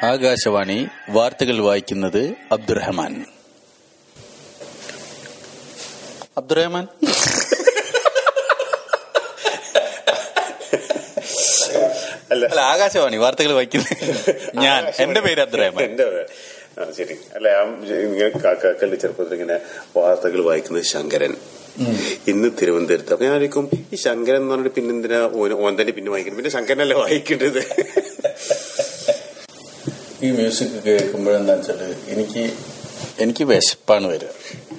ആകാശവാണി വാർത്തകൾ വായിക്കുന്നത് അബ്ദുറഹ്മാൻ അബ്ദുറഹ്മാൻ അല്ല അല്ല ആകാശവാണി വാർത്തകൾ വായിക്കുന്നത് ഞാൻ എന്റെ പേര് അബ്ദുറഹ്മാൻ എന്റെ പേര്. ആ, ശരി അല്ല ഞാൻ ഇങ്ങനെ കാക്കാക്കളുടെ ചെറുപ്പത്തിൽ ഇങ്ങനെ വാർത്തകൾ വായിക്കുന്നത് ശങ്കരൻ ഇന്ന് തിരുവനന്തപുരത്ത് അപ്പൊ ഞാൻ ആയിരിക്കും ഈ ശങ്കരൻ എന്ന് പറഞ്ഞിട്ട് പിന്നെ എന്തിനാ ഓന് ഓൻ തന്നെ പിന്നെ വായിക്കുന്നത് പിന്നെ ശങ്കരനല്ലേ വായിക്കേണ്ടത് ഈ മ്യൂസിക് കേൾക്കുമ്പോഴെന്താ വെച്ചാല് എനിക്ക് എനിക്ക് വിശപ്പാണ് വരിക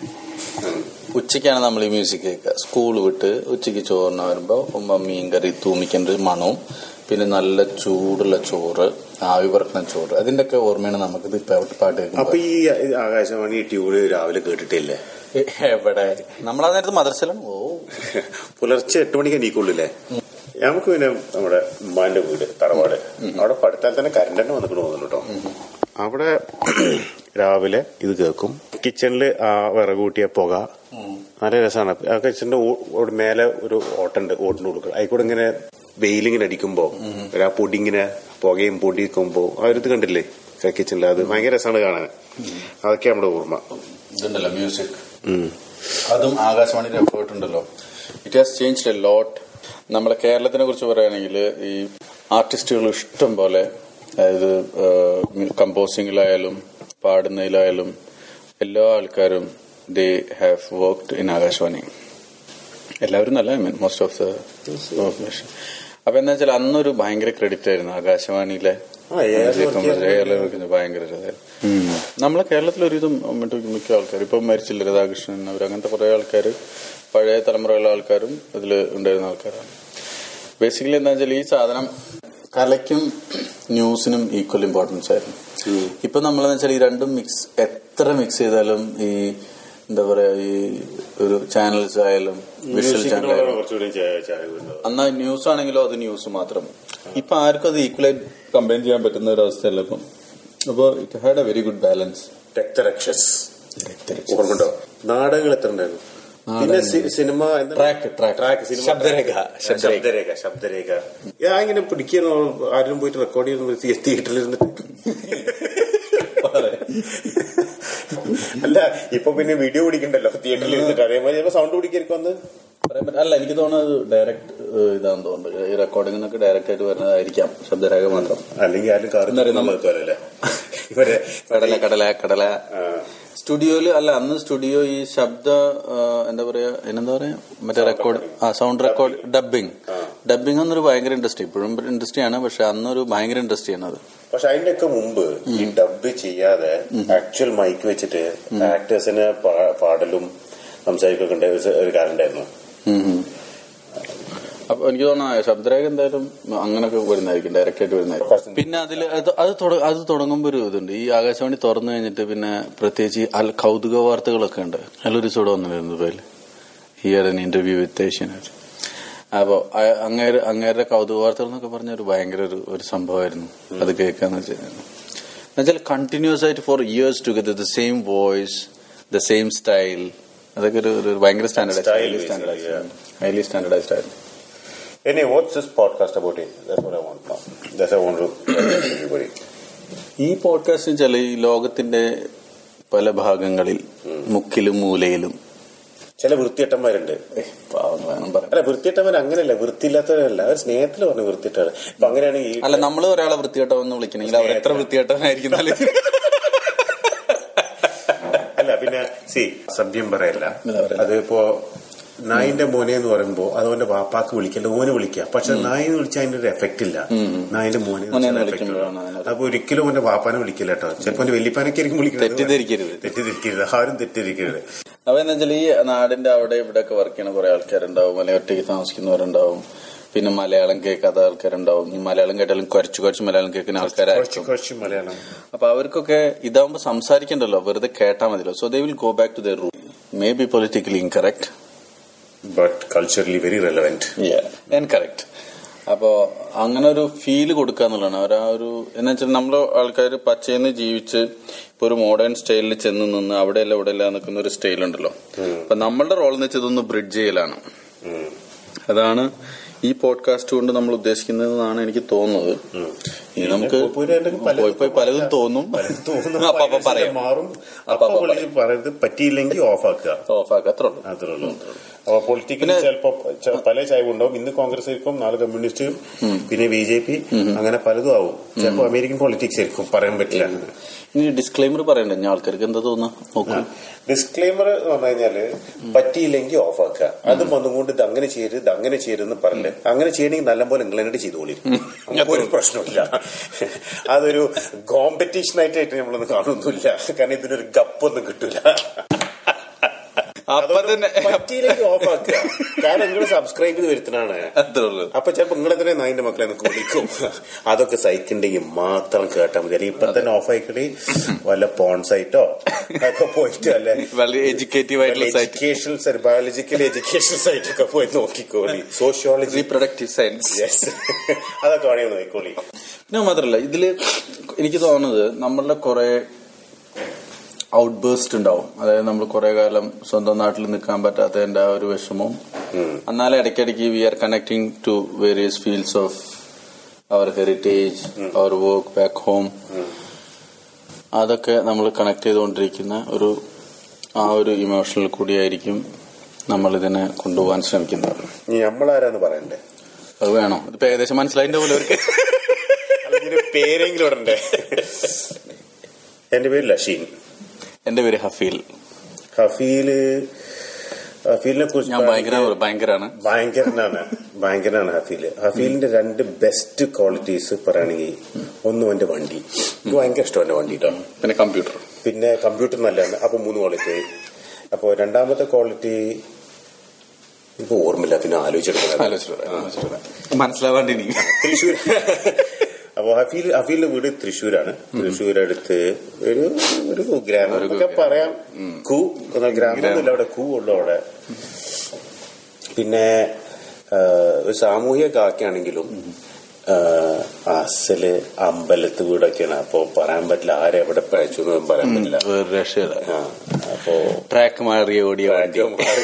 ഉച്ചയ്ക്കാണ് നമ്മൾ ഈ മ്യൂസിക് കേൾക്കുക സ്കൂൾ വിട്ട് ഉച്ചയ്ക്ക് ചോറിന് വരുമ്പോൾ ഉമ്മ മീൻ കറി തൂമിക്കേണ്ട ഒരു മണവും പിന്നെ നല്ല ചൂടുള്ള ചോറ് ആവി പറക്കുന്ന ചോറ് അതിന്റെ ഒക്കെ ഓർമ്മയാണ് നമുക്കിത് ഇപ്പൊ പാട്ട് അപ്പൊ കേൾക്കുമ്പോൾ ഈ ആകാശവാണി ട്യൂണ് രാവിലെ കേട്ടിട്ടില്ലേ എവിടെ നമ്മളാ നേരത്ത് മദർസലാണ് ഓ പുലർച്ചെ എട്ട് മണിക്ക് എണീക്കുള്ളൂല്ലേ നമുക്ക് പിന്നെ നമ്മുടെ ഉമ്മാന്റെ വീട് തറവാട് അവിടെ പടുത്താൽ തന്നെ കരണ്ട് തന്നെ വന്നിട്ട് തോന്നുന്നു കേട്ടോ അവിടെ രാവിലെ ഇത് കേൾക്കും കിച്ചണില് ആ വിറക് കൂട്ടിയ പുക നല്ല രസമാണ് ആ കിച്ചണിന്റെ ഓ- മേലെ ഒരു ഓട്ടുണ്ട് ഓട്ടിന് കൊടുക്കുക അതിക്കൂടെ ഇങ്ങനെ വെയിലിങ്ങനെ അടിക്കുമ്പോ ഒരു ആ പൊടി ഇങ്ങനെ പുകയും പൊടിക്കുമ്പോ ആ ഒരു ഇത് കണ്ടില്ലേ കിച്ചണിൽ അത് ഭയങ്കര രസമാണ് കാണാൻ അതൊക്കെ നമ്മുടെ ഓർമ്മ ഇതുണ്ടല്ലോ മ്യൂസിക് ഉം. അതും ആകാശവാണിയുടെ എഫേർട്ട് ഉണ്ടല്ലോ it has change a lot നമ്മളെ കേരളത്തിനെ കുറിച്ച് പറയുകയാണെങ്കിൽ ഈ ആർട്ടിസ്റ്റുകൾ ഇഷ്ടം പോലെ അതായത് കമ്പോസിങ്ങിലായാലും പാടുന്നതിലായാലും എല്ലാ ആൾക്കാരും they have worked in Akashvani എല്ലാവരും നല്ല I mean most of the population അപ്പൊ എന്താ വെച്ചാൽ അന്നൊരു ഭയങ്കര ക്രെഡിറ്റ് ആയിരുന്നു ആകാശവാണിയിലെ ആ, ഏത് work ചെയ്യാൻ ഏലവർക്കിന് ഭയങ്കര ഇതായിരുന്നു. നമ്മളെ കേരളത്തിൽ ഒരുവിധം മറ്റു മിക്ക ആൾക്കാർ ഇപ്പം മരിച്ചില്ല രാധാകൃഷ്ണൻ അവർ അങ്ങനത്തെ കുറെ ആൾക്കാർ പഴയ തലമുറയിലുള്ള ആൾക്കാരും ഇതിൽ ഉണ്ടായിരുന്ന ആൾക്കാരാണ് ബേസിക്കലി എന്താ വെച്ചാൽ ഈ സാധനം കലയ്ക്കും ന്യൂസിനും ഈക്വൽ ഇമ്പോർട്ടൻസ് ആയിരുന്നു ഇപ്പൊ നമ്മളെന്ന് വെച്ചാൽ ഈ രണ്ടും മിക്സ് എത്ര മിക്സ് ചെയ്താലും ഈ എന്താ പറയാ ഈ ഒരു ചാനൽസ് ആയാലും വിഷ്വൽ ചാനൽ മ്യൂസിക്കിനോട് കുറച്ചുകൂടി ചായ- ചായ കൂടുന്നത്. എന്നാ ന്യൂസ് ആണെങ്കിലോ അത് ന്യൂസ് മാത്രം ഇപ്പൊ ആർക്കും അത് ഈക്വലായി കമ്പൈൻ ചെയ്യാൻ പറ്റുന്ന ഒരു അവസ്ഥയല്ല ഇപ്പം അപ്പൊ it had a very good balance രക്തരക്ഷസ് ഓർമ്മണ്ടോ നാടകങ്ങൾ എത്ര ഉണ്ടായിരുന്നു പിന്നെ സി- സിനിമ എന്താ? ട്രാക്ക് ട്രാക്ക് ട്രാക്ക് സിനിമ ശബ്ദരേഖ ട്രാക്ക്. ശബ്ദരേഖ ശബ്ദരേഖ ശബ്ദരേഖ ഞാൻ ഇങ്ങനെ പിടിക്കുന്നു ആരും പോയിട്ട് റെക്കോർഡ് ചെയ്യുന്ന തിയേറ്ററിലിരുന്നിട്ട് അല്ല ഇപ്പൊ പിന്നെ വീഡിയോ പിടിക്കണ്ടല്ലോ തിയേറ്ററിൽ ഇരുന്നിട്ട് അതേമാതിരി സൗണ്ട് പിടിക്കായിരിക്കും അന്ന് പറയാൻ പറ്റില്ല. അല്ല എനിക്ക് തോന്നുന്നത് ഡയറക്റ്റ് ഇതാന്ന് തോന്നുന്നത് ഈ റെക്കോർഡിംഗ് നിന്നൊക്കെ ഡയറക്റ്റ് ആയിട്ട് വരുന്നതായിരിക്കാം ശബ്ദരേഖ മാത്രം അല്ലെങ്കിൽ ആരും കാർ എന്നറിയാം നമ്മൾ. നിർത്തുമല്ലേ ഇവരെ കടല കടല കടല ആ, സ്റ്റുഡിയോയില് അല്ല അന്ന് സ്റ്റുഡിയോ ഈ ശബ്ദ ആ, എന്താ പറയാ എന്താ പറയാ മറ്റേ റെക്കോർഡ് ആ സൗണ്ട് റെക്കോർഡ് ഡബിങ് ഡബിങ് എന്നൊരു ഭയങ്കര ഇൻഡസ്ട്രി ഇപ്പോഴും ഇൻഡസ്ട്രി ആണ് പക്ഷെ അന്നൊരു ഭയങ്കര ഇൻഡസ്ട്രി ആണ് അത് പക്ഷെ അതിന്റെ ഒക്കെ മുമ്പ് ഈ ഡബ് ചെയ്യാതെ ആക്ച്വൽ മൈക്ക് വെച്ചിട്ട് ആക്ടേഴ്സിന് പാടലും സംസാരിക്കൊക്കെ ഉണ്ടായ ഒരു- ഒരു കാര്യം ഉണ്ടായിരുന്നു ഉം ഉം. അപ്പൊ എനിക്ക് തോന്നുന്നു ശബ്ദരേഖ എന്തായാലും അങ്ങനൊക്കെ വരുന്നതായിരിക്കും ഡയറക്റ്റ് ആയിട്ട് വരുന്നതായിരിക്കും പിന്നെ അതിൽ അത് അത് തുട- അത് തുടങ്ങുമ്പോൾ ഒരു ഇതുണ്ട് ഈ ആകാശവാണി തുറന്നു കഴിഞ്ഞിട്ട് പിന്നെ പ്രത്യേകിച്ച് ഈ അൽ കൗതുക വാർത്തകളൊക്കെ ഉണ്ട് അതിലൊരു ചൂട് വന്നിരുന്നു പേര് here an interview with Asianet അപ്പോ അ- അങ്ങേര് അങ്ങേരുടെ കൗതുക വാർത്തകൾ എന്നൊക്കെ പറഞ്ഞ ഒരു ഭയങ്കര ഒരു ഒരു സംഭവമായിരുന്നു അത് കേൾക്കാന്ന് വെച്ചാൽ എന്നുവെച്ചാൽ കണ്ടിന്യൂസ് ആയിട്ട് four years together the same voice the same style അതൊക്കെ ഒരു ഒരു ഭയങ്കര Style standard highly basically, standardised highly standardised ആയിരുന്നു Anyway, what's this podcast about it? That's what I want now. That's what I want to tell everybody. ഈ podcast വെച്ചാൽ ഈ ലോകത്തിന്റെ പല ഭാഗങ്ങളിൽ മുക്കിലും മൂലയിലും ചില വൃത്തിയട്ടന്മാരുണ്ട് ഏയ്, പാവം വേണം പറയാം അല്ല വൃത്തിയട്ടന്മാർ അങ്ങനെയല്ല വൃത്തിയില്ലാത്തവരല്ല അവർ സ്നേഹത്തിൽ പറഞ്ഞ വൃത്തിയിട്ടാണ് അപ്പൊ അങ്ങനെയാണ് ഈ അല്ല നമ്മൾ ഒരാളെ വൃത്തികെട്ടവെന്ന് വിളിക്കണമെങ്കിൽ അവർ എത്ര വൃത്തികെട്ടവനായിരിക്കുന്നാല് അല്ല പിന്നെ സി സഭ്യം പറയല്ല എന്താ പറയാ? അതിപ്പോ നായിന്റെ മോനെ എന്ന് പറയുമ്പോ അതുകൊണ്ട് വാപ്പാക്ക് വിളിക്കല്ല ഓനെ വിളിക്കുക പക്ഷെ നായിന്ന് വിളിച്ചാൽ അതിന്റെ ഒരു എഫക്ട് ഇല്ല നായിന്റെ മോനെ എന്ന് മോനെ വിളിച്ചാൽ എന്ന് effect ഉള്ളൂ. വിളിക്കുമ്പോഴാണ് അതിനൊരു- അപ്പൊ ഒരിക്കലും ഓന്റെ വാപ്പാനെ വിളിക്കില്ല കേട്ടോ ചിലപ്പോ ഓന്റെ വെല്ലിപ്പാനൊക്കെ ആയിരിക്കും വിളിക്കുന്നത് തെറ്റിദ്ധരിക്കരുത്. തെറ്റിദ്ധരിക്കരുത് ആരും തെറ്റിദ്ധരിക്കരുത് അപ്പൊ എന്താ വെച്ചാൽ ഈ നാടിന്റെ അവിടെ ഇവിടെ ഒക്കെ വർക്ക് ചെയ്യുന്ന കുറെ ആൾക്കാരുണ്ടാവും അല്ലെങ്കിൽ ഒറ്റയ്ക്ക് താമസിക്കുന്നവരുണ്ടാവും പിന്നെ മലയാളം കേൾക്കാത്ത ആൾക്കാരുണ്ടാവും ഈ മലയാളം കേട്ടാലും കുറച്ച് കുറച്ച് മലയാളം കേൾക്കുന്ന കുറച്ച് ആൾക്കാരായിരിക്കും കുറച്ച് മലയാളം അപ്പൊ അവർക്കൊക്കെ ഇതാവുമ്പോ സംസാരിക്കണ്ടല്ലോ വെറുതെ കേട്ടാ മതിയല്ലോ so they will go back to their room may be politically incorrect but culturally very relevant correct അപ്പോ അങ്ങനെ ഒരു ഫീല് കൊടുക്കുക എന്നുള്ളതാണ് അവർ ആ ഒരു എന്ന് വെച്ചാൽ നമ്മളെ ആൾക്കാർ പച്ചയെന്ന് ജീവിച്ച് ഇപ്പൊ ഒരു മോഡേൺ സ്റ്റൈലിൽ ചെന്ന് നിന്ന് അവിടെയല്ല ഇവിടെയല്ല നിൽക്കുന്ന ഒരു സ്റ്റൈൽ ഉണ്ടല്ലോ അപ്പൊ നമ്മളുടെ റോൾ എന്ന് വെച്ചാൽ ഇതൊന്ന് ബ്രിഡ്ജ് ചെയ്യലാണ് അതാണ് ഈ പോഡ്കാസ്റ്റ് കൊണ്ട് നമ്മൾ ഉദ്ദേശിക്കുന്നതെന്നാണ് എനിക്ക് തോന്നുന്നത് ഇനി നമുക്ക് പോയി പോയി പലതും പോയി പോയി പലതും തോന്നും പലതും തോന്നും. അപ്പൊ അപ്പൊ പൈലറ്റ്സിന്റെ പറയാം മാറും അപ്പൊ അപ്പൊ അപ്പൊ വിളിച്ച് പറയുന്നത് പറ്റിയില്ലെങ്കിൽ ഓഫ് ആക്കുക ഓഫാക്കുക അത്രേ ഉള്ളൂ അത്രേ ഉള്ളൂ അപ്പൊ പൊളിറ്റിക്കലി ചിലപ്പോ ച- പല ചായവും ഉണ്ടാവും ഇന്ന് കോൺഗ്രസ് ആയിരിക്കും നാളെ കമ്മ്യൂണിസ്റ്റ് പിന്നെ ബി ജെ പി അങ്ങനെ പലതും ആവും ചിലപ്പോ അമേരിക്കൻ പൊളിറ്റിക്സ് ആയിരിക്കും പറയാൻ പറ്റില്ല ഇനി ഡിസ്ക്ലൈമർ പറയണ്ടേ ഇനി ആൾക്കാർക്ക് എന്താ തോന്നുക നോക്കൂ ഡിസ്ക്ലെയിമർ എന്ന് പറഞ്ഞു കഴിഞ്ഞാല് പറ്റിയില്ലെങ്കിൽ ഓഫ് ആക്കുക അത് വന്നുകൊണ്ട് ഇത് അങ്ങനെ ചെയ്യരുത് ഇത് അങ്ങനെ ചെയ്യരുതെന്ന് പറഞ്ഞില്ല അങ്ങനെ ചെയ്യണമെങ്കിൽ നല്ലപോലെ ഇംഗ്ലണ്ട് ചെയ്തോളി നമുക്ക് ഒരു പ്രശ്നമില്ല അതൊരു കോമ്പറ്റീഷൻ ആയിട്ടായിട്ട് നമ്മളൊന്നും കാണുന്നില്ല കാരണം ഇതിനൊരു ഗപ്പൊന്നും കിട്ടൂല അപ്പൊ തന്നെ പറ്റിയില്ലെങ്കിൽ ഓഫ് ആക്കുക കാരണം നിങ്ങൾ സബ്സ്ക്രൈബ് ചെയ്ത് വരുത്തണാണ് അത്രേ ഉള്ളൂ അപ്പൊ ചിലപ്പോ നിങ്ങളെ തന്നെ നായിന്റെ മക്കളെ നിനക്ക് വിളിക്കും അതൊക്കെ സഹിക്കണ്ടെങ്കിൽ മാത്രം കേട്ടാൽ മതി അല്ലെങ്കിൽ ഇപ്പൊ തന്നെ ഓഫ് ആയിക്കളി വല്ല പോൺ സൈറ്റോ ഒക്കെ പോയിട്ട് അല്ലെ വളരെ എഡ്യൂക്കേറ്റീവ് ആയിട്ടുള്ള site educational biological education site ഒക്കെ പോയി നോക്കിക്കോളി സോഷ്യോളജി റീപ്രൊഡക്റ്റീവ് സയൻസ് യെസ് അതൊക്കെ വേണമെങ്കിൽ നോക്കിക്കോളി പിന്നെ മാത്രല്ല ഇതില് എനിക്ക് തോന്നുന്നത് നമ്മളുടെ കുറെ ഔട്ട് ബേസ്റ്റ് ഉണ്ടാവും അതായത് നമ്മൾ കുറെ കാലം സ്വന്തം നാട്ടിൽ നിൽക്കാൻ പറ്റാത്തതിന്റെ ആ ഒരു വിഷമവും എന്നാലും ഇടയ്ക്കിടയ്ക്ക് we are connecting to various fields of our heritage our work back home അതൊക്കെ നമ്മൾ കണക്ട് ചെയ്തുകൊണ്ടിരിക്കുന്ന ഒരു ആ ഒരു ഇമോഷണൽ കൂടിയായിരിക്കും നമ്മൾ ഇതിനെ കൊണ്ടുപോകാൻ ശ്രമിക്കുന്നത് ഇനി നമ്മളാരാന്ന് പറയണ്ടേ അത് വേണോ ഇതിപ്പോ ഏകദേശം മനസ്സിലായിന്റെ പോലെ അവർക്ക് അല്ലെങ്കിൽ പേരെങ്കിലും ഇടണ്ടേ എന്റെ പേര് ലഷീൻ എന്റെ പേര് ഹഫീൽ ഹഫീല് ഹഫീലിനെ കുറിച്ച് ഞാൻ ഭയങ്കര ഭയങ്കരാണ് ഭയങ്കരനാണ് ഭയങ്കരനാണ് ഹഫീല് ഹഫീലിന്റെ രണ്ട് ബെസ്റ്റ് ക്വാളിറ്റീസ് പറയുകയാണെങ്കിൽ ഒന്നും എന്റെ വണ്ടി എനിക്ക് ഭയങ്കര ഇഷ്ടം എന്റെ വണ്ടി കേട്ടോ പിന്നെ കമ്പ്യൂട്ടർ പിന്നെ കമ്പ്യൂട്ടർ നല്ലതാണ് അപ്പൊ മൂന്ന് ക്വാളിറ്റി അപ്പൊ രണ്ടാമത്തെ ക്വാളിറ്റി ഇപ്പൊ ഓർമ്മയില്ല പിന്നെ ആലോചിച്ചെടുക്കണം മനസ്സിലാവാണ്ട് ഇനി തൃശ്ശൂർ അപ്പൊ ഹഫീൽ ഹഫീലിന്റെ വീട് തൃശ്ശൂരാണ് തൃശ്ശൂർ അടുത്ത് ഒരു ഒരു ഗ്രാമം എന്നൊക്കെ പറയാം കൂ എന്ന ഗ്രാമമൊന്നുമില്ല അവിടെ കൂ ഉള്ളു അവിടെ പിന്നെ ആ, ഒരു സാമൂഹ്യ കാക്കയാണെങ്കിലും ആ, അസല് അമ്പലത്ത് വീടൊക്കെയാണ് അപ്പൊ പറയാൻ പറ്റില്ല ആരെവിടെ പഴച്ചു എന്ന് പറയാൻ പറ്റില്ല ഒരു രക്ഷയില്ല ആ, അപ്പോ ട്രാക്ക് മാറി ഓടിയ വണ്ടി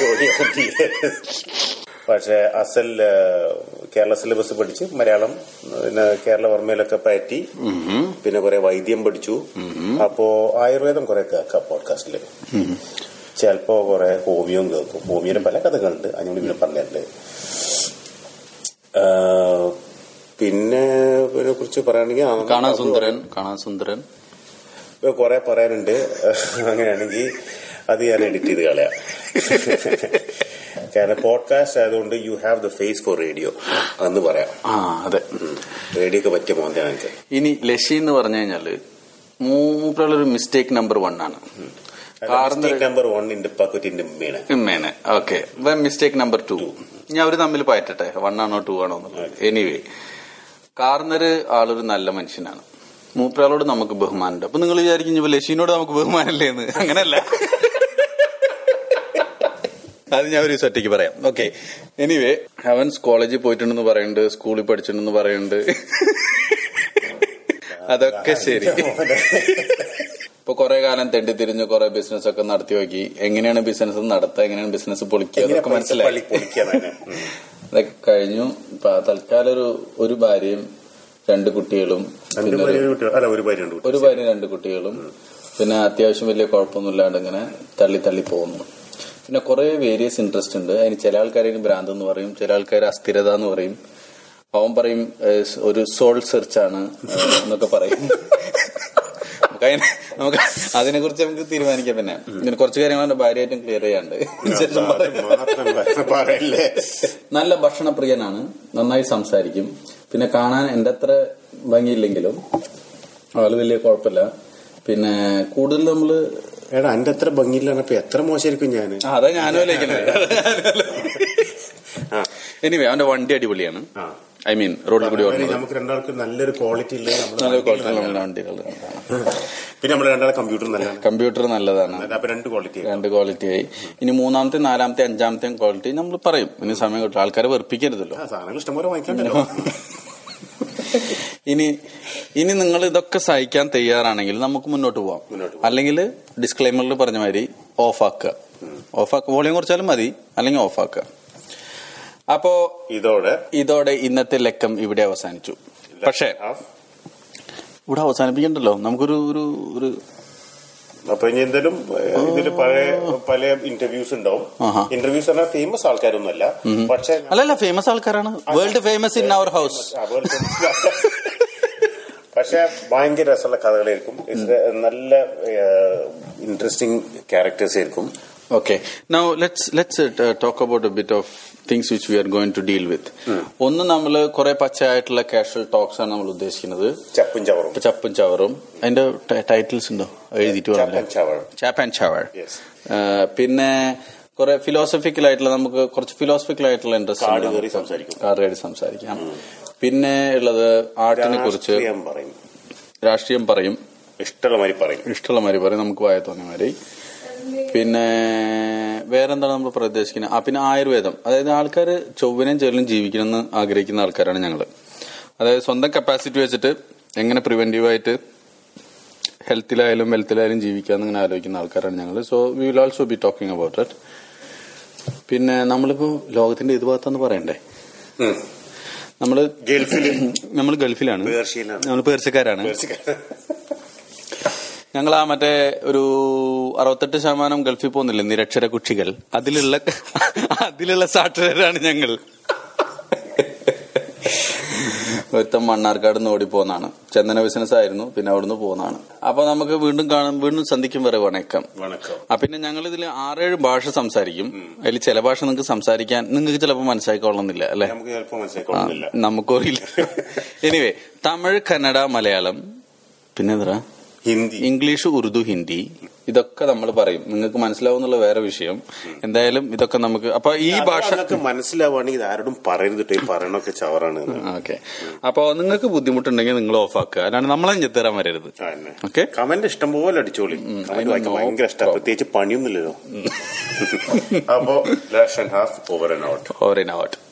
പക്ഷെ അസൽ ആ, കേരള സിലബസ് പഠിച്ച് മലയാളം പിന്നെ കേരള വർമ്മയിലൊക്കെ പറ്റി പിന്നെ കുറെ വൈദ്യം പഠിച്ചു അപ്പോ ആയുർവേദം കുറെ കേൾക്കാം പോഡ്കാസ്റ്റില് ചിലപ്പോ കുറെ ഹോമിയോം കേൾക്കും ഹോമിയോന്റെ പല കഥകളുണ്ട് അതിനോട് പിന്നെ പറഞ്ഞിട്ടുണ്ട് ആ, പിന്നെ ഇതിനെ കുറിച്ച് പറയുകയാണെങ്കിൽ ആ, കാണാൻ സുന്ദരൻ കാണാൻ സുന്ദരൻ കുറെ പറയാനുണ്ട് അങ്ങനെയാണെങ്കിൽ അത് ഞാൻ എഡിറ്റ് ചെയ്ത് കളയാം കാരണം പോഡ്കാസ്റ്റ് ആയതുകൊണ്ട് you have the face for radio എന്ന് പറയാം ആ അതെ റേഡിയോക്ക് പറ്റിയ മോന്താണ് എനിക്ക് ഇനി ലഷി എന്ന് പറഞ്ഞു കഴിഞ്ഞാല് മൂപ്പറുള്ളൊരു മിസ്റ്റേക്ക് നമ്പർ വൺ ആണ് കാർന്ന് നമ്പർ വൺ ഇന്റെ പക്കറ്റിന്റെ മീണ് മേനെ ഓക്കെ മിസ്റ്റേക്ക് നമ്പർ ടു ഞാൻ അവര് തമ്മിൽ പയറ്റട്ടെ വൺ ആണോ ടു ആണോ എന്നുള്ളത് എനിവേ കാർന്നര് ആളൊരു നല്ല മനുഷ്യനാണ് മൂപ്പരാളോട് നമുക്ക് ബഹുമാനമുണ്ട് അപ്പൊ നിങ്ങൾ വിചാരിക്കും ഇപ്പൊ ലഷീനോട് നമുക്ക് ബഹുമാനല്ലേ എന്ന് അങ്ങനല്ല അത് ഞാൻ ഒരു ഒറ്റയ്ക്ക് പറയാം ഓക്കെ എനിവേ അവൻ കോളേജിൽ പോയിട്ടുണ്ടെന്ന് പറയുന്നുണ്ട് സ്കൂളിൽ പഠിച്ചിട്ടുണ്ടെന്ന് പറയുന്നുണ്ട് അതൊക്കെ ശരി ഇപ്പൊ കുറെ കാലം തെണ്ടിത്തിരിഞ്ഞ് കുറെ ബിസിനസ് ഒക്കെ നടത്തി നോക്കി എങ്ങനെയാണ് ബിസിനസ് നടത്തുക എങ്ങനെയാണ് ബിസിനസ് പൊളിക്കുക എങ്ങനെ അതൊക്കെ പൈസ മനസ്സിലായി പള്ളി പൊളിക്കാന്ന് അതൊക്കെ കഴിഞ്ഞു ഇപ്പൊ തൽക്കാലം ഒരു ഒരു ഭാര്യയും രണ്ട് കുട്ടികളും രണ്ട് പിന്നെ ഒരു- ഭാര്യ കുട്ടികൾ അല്ല ഒരു ഭാര്യ ഉണ്ട് ഒരു ഭാര്യയും രണ്ട് കുട്ടികളും പിന്നെ അത്യാവശ്യം വലിയ കുഴപ്പമൊന്നുമില്ലാണ്ട് ഇങ്ങനെ തള്ളി തള്ളി പോകുന്നു പിന്നെ കുറെ വേരിയസ് ഇൻട്രസ്റ്റ് ഉണ്ട് അതിന് ചില ആൾക്കാർ അതിന് ഭ്രാന്ത് എന്ന് പറയും ചില ആൾക്കാർ അസ്ഥിരത എന്ന് പറയും അവൻ പറയും ഏഹ്, ഒരു സോൾ സെർച്ച് ആണ് ഏഹ്, എന്നൊക്കെ പറയും നമുക്ക് അതിനെ നമുക്ക് അതിനെ കുറിച്ച് നമുക്ക് തീരുമാനിക്കാം പിന്നെ ഇങ്ങനെ കുറച്ച് കാര്യങ്ങൾ എന്റെ ഭാര്യയായിട്ടും ക്ലിയർ ചെയ്യാണ്ട് ശേഷം പറയാം. മാത്രം പറയല്ലേ നല്ല ഭക്ഷണപ്രിയനാണ് നന്നായി സംസാരിക്കും പിന്നെ കാണാൻ എന്റെ അത്ര ഭംഗിയില്ലെങ്കിലും ആള് വലിയ കുഴപ്പമില്ല പിന്നെ കൂടുതൽ നമ്മള് എടാ എന്റെ അത്ര ഭംഗിയില്ലാണ് അപ്പൊ എത്ര മോശമായിരിക്കും ഞാന് ആ, അതാ ഞാനും ആലോചിക്കുന്നത് ആ. എനിവേ അവന്റെ വണ്ടി അടിപൊളിയാണ് ആ. ഐ മീൻ റോഡിൽ കൂടി ഓടുന്നത് നമുക്ക് രണ്ടാൾക്ക് നല്ലൊരു ക്വാളിറ്റി ഇല്ലേ നല്ല നമ്മുടെ ക്വാളിറ്റി ഉള്ള വണ്ടികൾ പിന്നെ നമ്മുടെ രണ്ടാളെ കമ്പ്യൂട്ടർ നല്ലതാണ് കമ്പ്യൂട്ടർ നല്ലതാണ് അപ്പൊ രണ്ട് ക്വാളിറ്റി രണ്ട് ക്വാളിറ്റി ആയി ഇനി മൂന്നാമത്തെ നാലാമത്തെ അഞ്ചാമത്തെ ക്വാളിറ്റി നമ്മൾ പറയും ഇനി സമയം കിട്ടും ആൾക്കാരെ വെറുപ്പിക്കരുതല്ലോ ആ സാധനങ്ങൾ ഇഷ്ടംപോലെ വാങ്ങിക്കണ്ടല്ലോ ഇനി ഇനി നിങ്ങൾ ഇതൊക്കെ സഹിക്കാൻ തയ്യാറാണെങ്കിൽ നമുക്ക് മുന്നോട്ട് പോവാം മുന്നോട്ട് അല്ലെങ്കിൽ ഡിസ്ക്ലൈമറിൽ പറഞ്ഞ മാതിരി ഓഫ് ആക്കുക ഓഫ് ആക്കുക വോളിയം കുറച്ചാലും മതി അല്ലെങ്കിൽ ഓഫ് ആക്കുക അപ്പോ ഇതോടെ ഇതോടെ ഇന്നത്തെ ലക്കം ഇവിടെ അവസാനിച്ചു പക്ഷേ ഇവിടെ അവസാനിപ്പിക്കണ്ടല്ലോ നമുക്കൊരു ഒരു ഒരു അപ്പൊ ഇനി എന്തായാലും ഇതിൽ പഴയ പല ഇന്റർവ്യൂസ് ഉണ്ടാവും ആഹാ. ഇന്റർവ്യൂസ് പറഞ്ഞാൽ ഫേമസ് ആൾക്കാരൊന്നുമല്ല പക്ഷെ അല്ലല്ല ഫേമസ് ആൾക്കാരാണ് world famous in our house പക്ഷെ ഭയങ്കര രസമുള്ള കഥകളായിരിക്കും It's a നല്ല ഇൻട്രസ്റ്റിംഗ് ക്യാരക്ടേഴ്സ് ആയിരിക്കും okay now let's let's talk about a bit of things which we are going to deal with ഒന്ന് നമ്മൾ കുറെ പച്ചയായിട്ടുള്ള കാഷ്വൽ ടോക്സ് ആണ് നമ്മൾ ഉദ്ദേശിക്കുന്നത് ചപ്പും ചവറും ഇപ്പൊ ചപ്പും ചവറും അതിന്റെ ടൈറ്റിൽസ് ഉണ്ടോ എഴുതിയിട്ട് ചപ്പൻ പറഞ്ഞില്ലേ ചവർ ചാപ്പ് ആൻഡ് ചവർ Yes. പിന്നെ കുറെ ഫിലോസഫിക്കൽ ആയിട്ടുള്ള നമുക്ക് കുറച്ച് ഫിലോസഫിക്കൽ ആയിട്ടുള്ള ഇൻട്രസ്റ്റ് കാട് കയറി സംസാരിക്കും കാട് കയറി സംസാരിക്കാം പിന്നെ ഉള്ളത് ആർട്ടിനെ കുറിച്ച് രാഷ്ട്രീയം പറയും രാഷ്ട്രീയം പറയും ഇഷ്ടമുള്ള മാതിരി പറയും ഇഷ്ടമുള്ള മാതിരി പറയും നമുക്ക് വായ തോന്നിയ മാതിരി പിന്നെ വേറെന്താണ് നമ്മൾ പ്രദേശിക്കുന്നത് ആ പിന്നെ ആയുർവേദം അതായത് ആൾക്കാർ ചൊവ്വനും ചെല്ലും ജീവിക്കണം എന്ന് ആഗ്രഹിക്കുന്ന ആൾക്കാരാണ് ഞങ്ങൾ അതായത് സ്വന്തം കപ്പാസിറ്റി വെച്ചിട്ട് എങ്ങനെ പ്രിവെന്റീവായിട്ട് ഹെൽത്തിലായാലും വെൽത്തിലായാലും ജീവിക്കാന്ന് ഇങ്ങനെ ആലോചിക്കുന്ന ആൾക്കാരാണ് ഞങ്ങൾ so we will also be talking about it പിന്നെ നമ്മളിപ്പോ ലോകത്തിന്റെ ഇത് ഭാഗത്താന്ന് പറയണ്ടേ ഉം. നമ്മള് ഗൾഫില് നമ്മൾ ഗൾഫിലാണ് പേർഷ്യയിലാണ് നമ്മൾ പേർച്ചക്കാരാണ് ഞങ്ങൾ ആ മറ്റേ ഒരു അറുപത്തെട്ട് ശതമാനം ഗൾഫിൽ പോകുന്നില്ലേ നിരക്ഷര കുക്ഷികൾ അതിലുള്ള അതിലുള്ള സാക്ഷരരാണ് ഞങ്ങൾ ഒരുത്തം മണ്ണാർക്കാട് നിന്ന് ഓടിപ്പോന്നാണ് ചന്ദന ബിസിനസ് ആയിരുന്നു പിന്നെ അവിടുന്ന് പോകുന്നതാണ് അപ്പൊ നമുക്ക് വീണ്ടും കാണും വീണ്ടും സന്ധിക്കും വരെ വണക്കം വണക്കം ആ പിന്നെ ഞങ്ങൾ ഇതിൽ ആറേഴ് ഭാഷ സംസാരിക്കും അതിൽ ചില ഭാഷ നിങ്ങൾക്ക് സംസാരിക്കാൻ നിങ്ങൾക്ക് ചിലപ്പോൾ മനസ്സിലായിക്കൊള്ളുന്നില്ല അല്ലെ നമുക്ക് ചിലപ്പോ മനസ്സിലാക്കൊള്ളുന്നില്ല നമുക്കറിയില്ല എനിവേ തമിഴ് കന്നഡ മലയാളം പിന്നെ എന്താ ഹിന്ദി ഇംഗ്ലീഷ് ഉറുദു ഹിന്ദി ഇതൊക്കെ നമ്മൾ പറയും നിങ്ങൾക്ക് മനസ്സിലാവുന്നുള്ള വേറെ വിഷയം എന്തായാലും ഇതൊക്കെ നമുക്ക് അപ്പൊ ഈ ഭാഷ നിങ്ങൾക്ക് മനസ്സിലാവുകയാണെങ്കിൽ ഇത് ആരോടും പറയരുത് ഈ പറയണൊക്കെ ചവറാണ് എന്ന്. ഓക്കെ അപ്പൊ നിങ്ങൾക്ക് ബുദ്ധിമുട്ടുണ്ടെങ്കിൽ നിങ്ങൾ ഓഫ് ആക്കുക അല്ലാണ്ട് നമ്മളെ ഞെത്തരാൻ വരരുത് ആ, തന്നെ. ഓക്കെ കമന്റ് ഇഷ്ടം പോലെ അടിച്ചോളി കമന്റ് വായിക്കാൻ ഭയങ്കര ഇഷ്ടം പ്രത്യേകിച്ച് പണിയൊന്നുമില്ലല്ലോ അപ്പോ lash and half over and out over in out